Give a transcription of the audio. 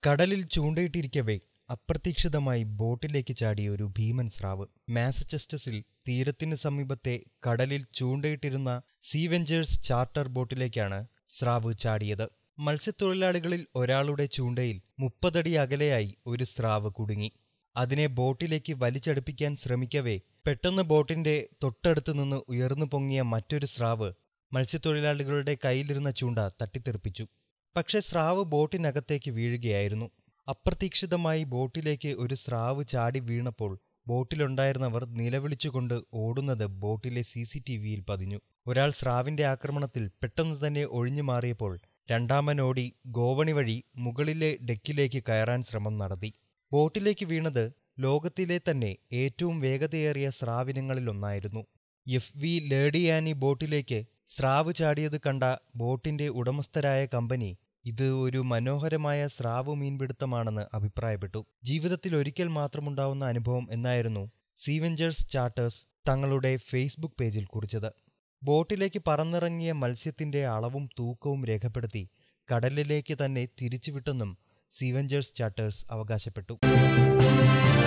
കടലിൽ ചൂണ്ടയിട്ടിരിക്കവേ അപ്രതീക്ഷിതമായി ബോട്ടിലേക്ക് ചാടിയ ഒരു ഭീമൻ സ്രാവ് മാസച്ചസ്റ്റസിൽ തീരത്തിന് സമീപത്തെ കടലിൽ ചൂണ്ടയിട്ടിരുന്ന സീവെഞ്ചേഴ്സ് ചാർട്ടർ ബോട്ടിലേക്കാണ് സ്രാവ് ചാടിയത് മത്സ്യത്തൊഴിലാളികളിൽ ഒരാളുടെ ചൂണ്ടയിൽ മുപ്പതടി അകലെയായി ഒരു സ്രാവ് കുടുങ്ങി അതിനെ ബോട്ടിലേക്ക് വലിച്ചടുപ്പിക്കാൻ ശ്രമിക്കവേ പെട്ടെന്ന് ബോട്ടിന്റെ തൊട്ടടുത്ത് നിന്ന് ഉയർന്നു പൊങ്ങിയ മറ്റൊരു സ്രാവ് മത്സ്യത്തൊഴിലാളികളുടെ കയ്യിലിരുന്ന ചൂണ്ട തട്ടിത്തെറിപ്പിച്ചു പക്ഷെ സ്രാവ് ബോട്ടിനകത്തേക്ക് വീഴുകയായിരുന്നു അപ്രതീക്ഷിതമായി ബോട്ടിലേക്ക് ഒരു സ്രാവ് ചാടി വീണപ്പോൾ ബോട്ടിലുണ്ടായിരുന്നവർ നിലവിളിച്ചുകൊണ്ട് ഓടുന്നത് ബോട്ടിലെ സി സി ടി വിയിൽ പതിഞ്ഞു ഒരാൾ സ്രാവിന്റെ ആക്രമണത്തിൽ പെട്ടെന്ന് തന്നെ ഒഴിഞ്ഞു മാറിയപ്പോൾ രണ്ടാമൻ ഓടി ഗോവണി വഴി മുകളിലെ ഡെക്കിലേക്ക് കയറാൻ ശ്രമം നടത്തി ബോട്ടിലേക്ക് വീണത് ലോകത്തിലെ തന്നെ ഏറ്റവും വേഗതയേറിയ സ്രാവിനങ്ങളിലൊന്നായിരുന്നു എഫ് വി ലേഡിയാനി ബോട്ടിലേക്ക് സ്രാവ് ചാടിയത് കണ്ട ബോട്ടിന്റെ ഉടമസ്ഥരായ കമ്പനി ഇത് ഒരു മനോഹരമായ സ്രാവ് മീൻപിടുത്തമാണെന്ന് അഭിപ്രായപ്പെട്ടു ജീവിതത്തിൽ ഒരിക്കൽ മാത്രമുണ്ടാവുന്ന അനുഭവം എന്നായിരുന്നു സീവെഞ്ചേഴ്സ് ചാർട്ടേഴ്സ് തങ്ങളുടെ ഫേസ്ബുക്ക് പേജിൽ കുറിച്ചത് ബോട്ടിലേക്ക് പറന്നിറങ്ങിയ മത്സ്യത്തിന്റെ അളവും തൂക്കവും രേഖപ്പെടുത്തി കടലിലേക്ക് തന്നെ തിരിച്ചുവിട്ടെന്നും സീവെഞ്ചേഴ്സ് ചാർട്ടേഴ്സ് അവകാശപ്പെട്ടു